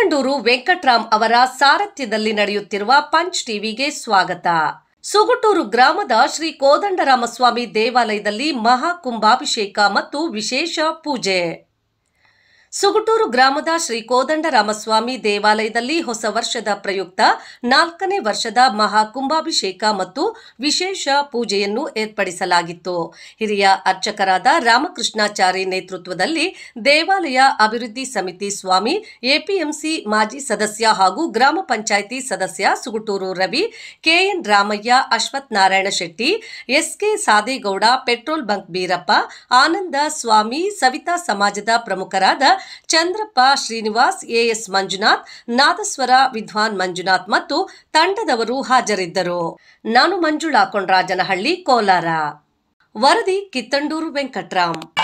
ಕಿತ್ತಂಡೂರು ವೆಂಕಟ್ರಾಮ್ ಅವರ ಸಾರಥ್ಯದಲ್ಲಿ ನಡೆಯುತ್ತಿರುವ ಪಂಚ್ ಟಿವಿಗೆ ಸ್ವಾಗತ ಸುಗುಟೂರು ಗ್ರಾಮದ ಶ್ರೀ ಕೋದಂಡರಾಮಸ್ವಾಮಿ ದೇವಾಲಯದಲ್ಲಿ ಮಹಾ ಕುಂಭಾಭಿಷೇಕ ಮತ್ತು ವಿಶೇಷ ಪೂಜೆ ಸುಗುಟೂರು ಗ್ರಾಮದ ಶ್ರೀ ಕೋದಂಡರಾಮಸ್ವಾಮಿ ದೇವಾಲಯದಲ್ಲಿ ಹೊಸ ವರ್ಷದ ಪ್ರಯುಕ್ತ ನಾಲ್ಕನೇ ವರ್ಷದ ಮಹಾ ಕುಂಭಾಭಿಷೇಕ ಮತ್ತು ವಿಶೇಷ ಪೂಜೆಯನ್ನು ಏರ್ಪಡಿಸಲಾಗಿತ್ತು ಹಿರಿಯ ಅರ್ಚಕರಾದ ರಾಮಕೃಷ್ಣಾಚಾರಿ ನೇತೃತ್ವದಲ್ಲಿ ದೇವಾಲಯ ಅಭಿವೃದ್ಧಿ ಸಮಿತಿ ಸ್ವಾಮಿ ಎಪಿಎಂಸಿ ಮಾಜಿ ಸದಸ್ಯ ಹಾಗೂ ಗ್ರಾಮ ಪಂಚಾಯಿತಿ ಸದಸ್ಯ Suguturu Ravi K N Ramaiah Ashwath Narayana Shetty S K Sadegowda petrol bunk Beerappa Ananda Swamy Savitha ಸಮಾಜದ ಪ್ರಮುಖರಾದ ಚಂದ್ರಪ್ಪ ಶ್ರೀನಿವಾಸ್ ಎಎಸ್ ಮಂಜುನಾಥ್ ನಾದಸ್ವರ ವಿದ್ವಾನ್ ಮಂಜುನಾಥ್ ಮತ್ತು ತಂಡದವರು ಹಾಜರಿದ್ದರು ನಾನು ಮಂಜುಳಾ ಕೊಂಡ್ರಾಜನಹಳ್ಳಿ ಕೋಲಾರ ವರದಿ ಕಿತ್ತಂಡೂರು ವೆಂಕಟ್ರಾಮ್